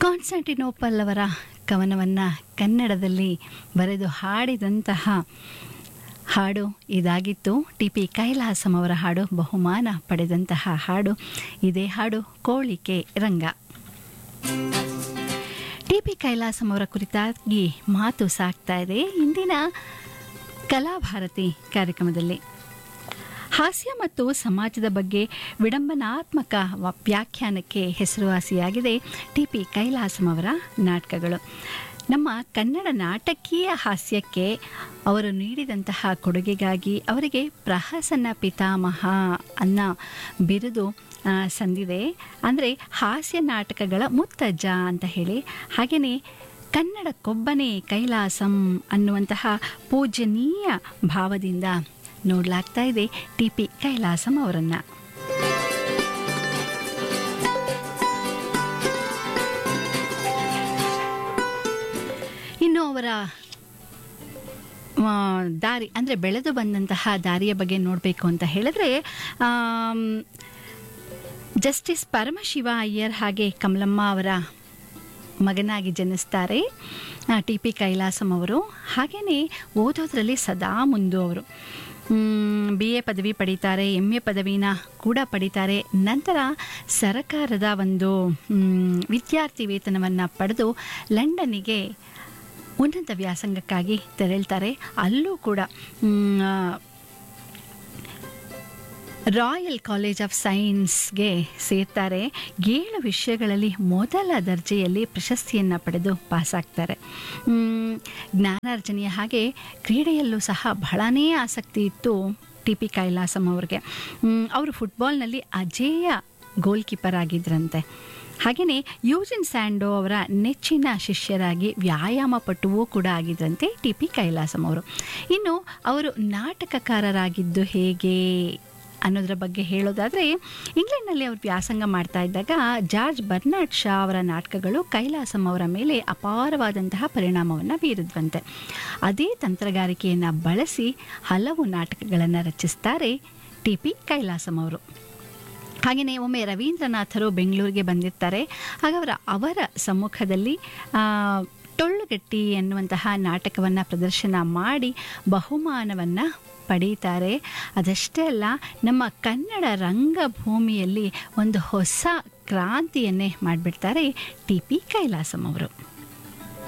Constantinople ಅವರ ಕವನವನ್ನು ಕನ್ನಡದಲ್ಲಿ ಬರೆದು ಹಾಡಿದಂತಹ ಹಾಡು ಇದಾಗಿತ್ತು ಟಿ ಪಿ ಕೈಲಾಸಂ ಅವರ ಹಾಡು ಬಹುಮಾನ ಪಡೆದಂತಹ ಹಾಡು ಇದೇ ಹಾಡು ಕೋಳಿಕೆ ರಂಗ ಟಿ ಪಿ ಕೈಲಾಸಂ ಅವರ ಕುರಿತಾಗಿ ಮಾತು ಸಾಕ್ತಾ ಇದೆ ಇಂದಿನ ಕಲಾಭಾರತಿ ಕಾರ್ಯಕ್ರಮದಲ್ಲಿ ಹಾಸ್ಯ ಮತ್ತು ಸಮಾಜದ ಬಗ್ಗೆ ವಿಡಂಬನಾತ್ಮಕ ವ- ವ್ಯಾಖ್ಯಾನಕ್ಕೆ ಹೆಸರುವಾಸಿಯಾಗಿದೆ ಟಿ ಪಿ ಕೈಲಾಸಂ ಅವರ ನಾಟಕಗಳು ನಮ್ಮ ಕನ್ನಡ ನಾಟಕೀಯ ಹಾಸ್ಯಕ್ಕೆ ಅವರು ನೀಡಿದಂತಹ ಕೊಡುಗೆಗಾಗಿ ಅವರಿಗೆ ಪ್ರಹಸನ ಪಿತಾಮಹ ಅನ್ನೋ ಬಿರುದು ಆ, ಸಂದಿದೆ ಅಂದರೆ ಹಾಸ್ಯ ನಾಟಕಗಳ ಮುತ್ತಜ್ಜ ಅಂತ ಹೇಳಿ ಹಾಗೆಯೇ ಕನ್ನಡಕ್ಕೊಬ್ಬನೇ ಕೈಲಾಸಂ ಅನ್ನುವಂತಹ ಪೂಜನೀಯ ಭಾವದಿಂದ ನೋಡಲಾಗ್ತಾ ಇದೆ ಟಿ ಪಿ ಕೈಲಾಸಂ ಅವರನ್ನು ಇನ್ನು ಅವರ ಆ, ದಾರಿ ಅಂದರೆ ಬೆಳೆದು ಬಂದಂತಹ ದಾರಿಯ ಬಗ್ಗೆ ನೋಡಬೇಕು ಅಂತ ಹೇಳಿದ್ರೆ ಆಮ್, ಜಸ್ಟಿಸ್ ಪರಮಶಿವ ಅಯ್ಯರ್ ಹಾಗೆ ಕಮಲಮ್ಮ ಅವರ ಮಗನಾಗಿ ಜನಿಸ್ತಾರೆ ಟಿ ಪಿ ಕೈಲಾಸಂ ಅವರು ಹಾಗೆಯೇ ಓದೋದ್ರಲ್ಲಿ ಸದಾ ಮುಂದು ಅವರು ಬಿ ಎ ಪದವಿ ಪಡೀತಾರೆ ಎಮ್ ಎ ಪದವಿನ ಕೂಡ ಪಡೀತಾರೆ ನಂತರ ಸರಕಾರದ ಒಂದು ಮ್, ವಿದ್ಯಾರ್ಥಿ ವೇತನವನ್ನು ಪಡೆದು ಲಂಡನ್ನಿಗೆ ಉನ್ನತ ವ್ಯಾಸಂಗಕ್ಕಾಗಿ ತೆರಳ್ತಾರೆ ಅಲ್ಲೂ ಕೂಡ ಮ್, ಆ, ರಾಯಲ್ ಕಾಲೇಜ್ ಆಫ್ ಸೈನ್ಸ್ಗೆ ಸೇರ್ತಾರೆ ಏಳು ವಿಷಯಗಳಲ್ಲಿ ಮೊದಲ ದರ್ಜೆಯಲ್ಲಿ ಪ್ರಶಸ್ತಿಯನ್ನು ಪಡೆದು ಪಾಸಾಗ್ತಾರೆ ಮ್, ಜ್ಞಾನಾರ್ಜನೆಯ ಹಾಗೆ ಕ್ರೀಡೆಯಲ್ಲೂ ಸಹ ಬಹಳನೇ ಆಸಕ್ತಿ ಇತ್ತು ಟಿ ಪಿ ಕೈಲಾಸಂ ಅವ್ರಿಗೆ ಮ್, ಅವರು ಫುಟ್ಬಾಲ್ನಲ್ಲಿ ಅಜೇಯ ಗೋಲ್ ಕೀಪರ್ ಆಗಿದ್ರಂತೆ ಹಾಗೆಯೇ ಯೂಜಿನ್ ಸ್ಯಾಂಡೋ ಅವರ ನೆಚ್ಚಿನ ಶಿಷ್ಯರಾಗಿ ವ್ಯಾಯಾಮ ಪಟುವೂ ಕೂಡ ಆಗಿದ್ರಂತೆ ಟಿ ಪಿ ಕೈಲಾಸಂ ಅವರು ಇನ್ನು ಅವರು ನಾಟಕಕಾರರಾಗಿದ್ದು ಹೇಗೆ ಅನ್ನೋದ್ರ ಬಗ್ಗೆ ಹೇಳೋದಾದರೆ ಇಂಗ್ಲೆಂಡ್ನಲ್ಲಿ ಅವರು ವ್ಯಾಸಂಗ ಮಾಡ್ತಾ ಇದ್ದಾಗ ಜಾರ್ಜ್ ಬರ್ನಾಡ್ ಶಾ ಅವರ ನಾಟಕಗಳು ಕೈಲಾಸಂ ಅವರ ಮೇಲೆ ಅಪಾರವಾದಂತಹ ಪರಿಣಾಮವನ್ನು ಬೀರಿದ್ವಂತೆ ಅದೇ ತಂತ್ರಗಾರಿಕೆಯನ್ನು ಬಳಸಿ ಹಲವು ನಾಟಕಗಳನ್ನು ರಚಿಸ್ತಾರೆ ಟಿ ಪಿ ಕೈಲಾಸಂ ಅವರು ಹಾಗೆಯೇ ಒಮ್ಮೆ ರವೀಂದ್ರನಾಥರು ಬೆಂಗಳೂರಿಗೆ ಬಂದಿರ್ತಾರೆ ಆಗ ಅವರ ಅವರ ಸಮ್ಮುಖದಲ್ಲಿ ಆ, ಟೊಳ್ಳುಗಟ್ಟಿ ಎನ್ನುವಂತಹ ನಾಟಕವನ್ನು ಪ್ರದರ್ಶನ ಮಾಡಿ ಬಹುಮಾನವನ್ನು ಪಡೀತಾರೆ ಅದಷ್ಟೇ ಅಲ್ಲ ನಮ್ಮ ಕನ್ನಡ ರಂಗಭೂಮಿಯಲ್ಲಿ ಒಂದು ಹೊಸ ಕ್ರಾಂತಿಯನ್ನೇ ಮಾಡಿಬಿಡ್ತಾರೆ ಟಿ ಪಿ ಕೈಲಾಸಂ ಅವರು